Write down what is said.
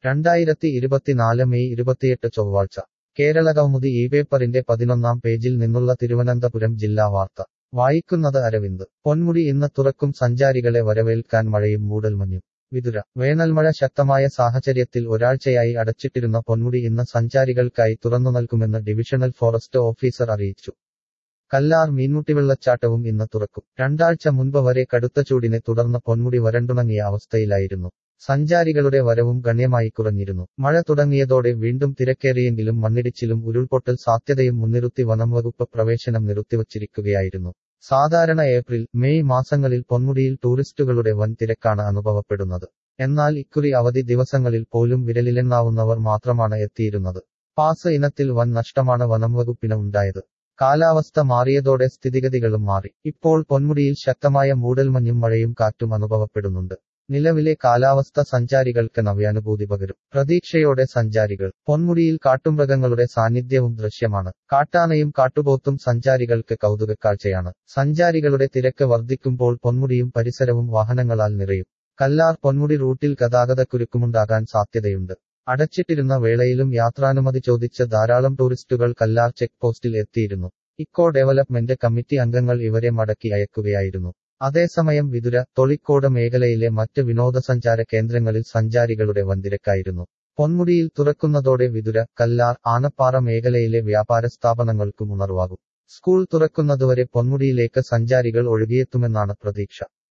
രണ്ടായിരത്തി ഇരുപത്തിനാല് മെയ് ഇരുപത്തിയെട്ട് ചൊവ്വാഴ്ച കേരള കൗമുദി ഈ പേപ്പറിന്റെ പതിനൊന്നാം പേജിൽ നിന്നുള്ള തിരുവനന്തപുരം ജില്ലാ വാർത്ത വായിക്കുന്നത് അരവിന്ദ് പൊന്മുടി ഇന്ന് തുറക്കും സഞ്ചാരികളെ വരവേൽക്കാൻ മഴയും മൂടൽമഞ്ഞും വിതുര വേനൽമഴ ശക്തമായ സാഹചര്യത്തിൽ ഒരാഴ്ചയായി അടച്ചിട്ടിരുന്ന പൊന്മുടി ഇന്ന് സഞ്ചാരികൾക്കായി തുറന്നു നൽകുമെന്ന് ഡിവിഷണൽ ഫോറസ്റ്റ് ഓഫീസർ അറിയിച്ചു കല്ലാർ മീൻമുട്ടിവെള്ളച്ചാട്ടവും ഇന്ന് തുറക്കും രണ്ടാഴ്ച മുൻപ് വരെ കടുത്ത ചൂടിനെ തുടർന്ന് പൊന്മുടി വരണ്ടുണങ്ങിയ അവസ്ഥയിലായിരുന്നു സഞ്ചാരികളുടെ വരവും ഗണ്യമായി കുറഞ്ഞിരുന്നു മഴ തുടങ്ങിയതോടെ വീണ്ടും തിരക്കേറിയെങ്കിലും മണ്ണിടിച്ചിലും ഉരുൾപൊട്ടൽ സാധ്യതയും മുൻനിർത്തി വനംവകുപ്പ് പ്രവേശനം നിർത്തിവച്ചിരിക്കുകയായിരുന്നു സാധാരണ ഏപ്രിൽ മെയ് മാസങ്ങളിൽ പൊന്മുടിയിൽ ടൂറിസ്റ്റുകളുടെ വൻ തിരക്കാണ് അനുഭവപ്പെടുന്നത് എന്നാൽ ഇക്കുറി അവധി ദിവസങ്ങളിൽ പോലും വിരലിലെണ്ണാവുന്നവർ മാത്രമാണ് എത്തിയിരുന്നത് പാസ് ഇനത്തിൽ വൻ നഷ്ടമാണ് വനംവകുപ്പിന് ഉണ്ടായത് കാലാവസ്ഥ മാറിയതോടെ സ്ഥിതിഗതികളും മാറി ഇപ്പോൾ പൊന്മുടിയിൽ ശക്തമായ മൂടൽമഞ്ഞും മഴയും കാറ്റും അനുഭവപ്പെടുന്നുണ്ട് നിലവിലെ കാലാവസ്ഥ സഞ്ചാരികൾക്ക് നവ്യാനുഭൂതി പകരും പ്രതീക്ഷയോടെ സഞ്ചാരികൾ പൊന്മുടിയിൽ കാട്ടുമൃഗങ്ങളുടെ സാന്നിധ്യവും ദൃശ്യമാണ് കാട്ടാനയും കാട്ടുപോത്തും സഞ്ചാരികൾക്ക് കൗതുകക്കാഴ്ചയാണ് സഞ്ചാരികളുടെ തിരക്ക് വർദ്ധിക്കുമ്പോൾ പൊന്മുടിയും പരിസരവും വാഹനങ്ങളാൽ നിറയും കല്ലാർ പൊന്മുടി റൂട്ടിൽ ഗതാഗതക്കുരുക്കുമുണ്ടാകാൻ സാധ്യതയുണ്ട് അടച്ചിട്ടിരുന്ന വേളയിലും യാത്രാനുമതി ചോദിച്ച് ധാരാളം ടൂറിസ്റ്റുകൾ കല്ലാർ ചെക്ക് പോസ്റ്റിൽ എത്തിയിരുന്നു ഇക്കോ ഡെവലപ്മെന്റ് കമ്മിറ്റി അംഗങ്ങൾ ഇവരെ മടക്കി അയക്കുകയായിരുന്നു അതേസമയം വിതുര തൊളിക്കോട് മേഖലയിലെ മറ്റ് വിനോദസഞ്ചാര കേന്ദ്രങ്ങളിൽ സഞ്ചാരികളുടെ വൻതിരക്കായിരുന്നു പൊന്മുടിയിൽ തുറക്കുന്നതോടെ വിതുര കല്ലാർ ആനപ്പാറ മേഖലയിലെ വ്യാപാര സ്ഥാപനങ്ങൾക്കും ഉണർവാകും സ്കൂൾ തുറക്കുന്നതുവരെ പൊന്മുടിയിലേക്ക് സഞ്ചാരികൾ ഒഴുകിയെത്തുമെന്നാണ് പ്രതീക്ഷ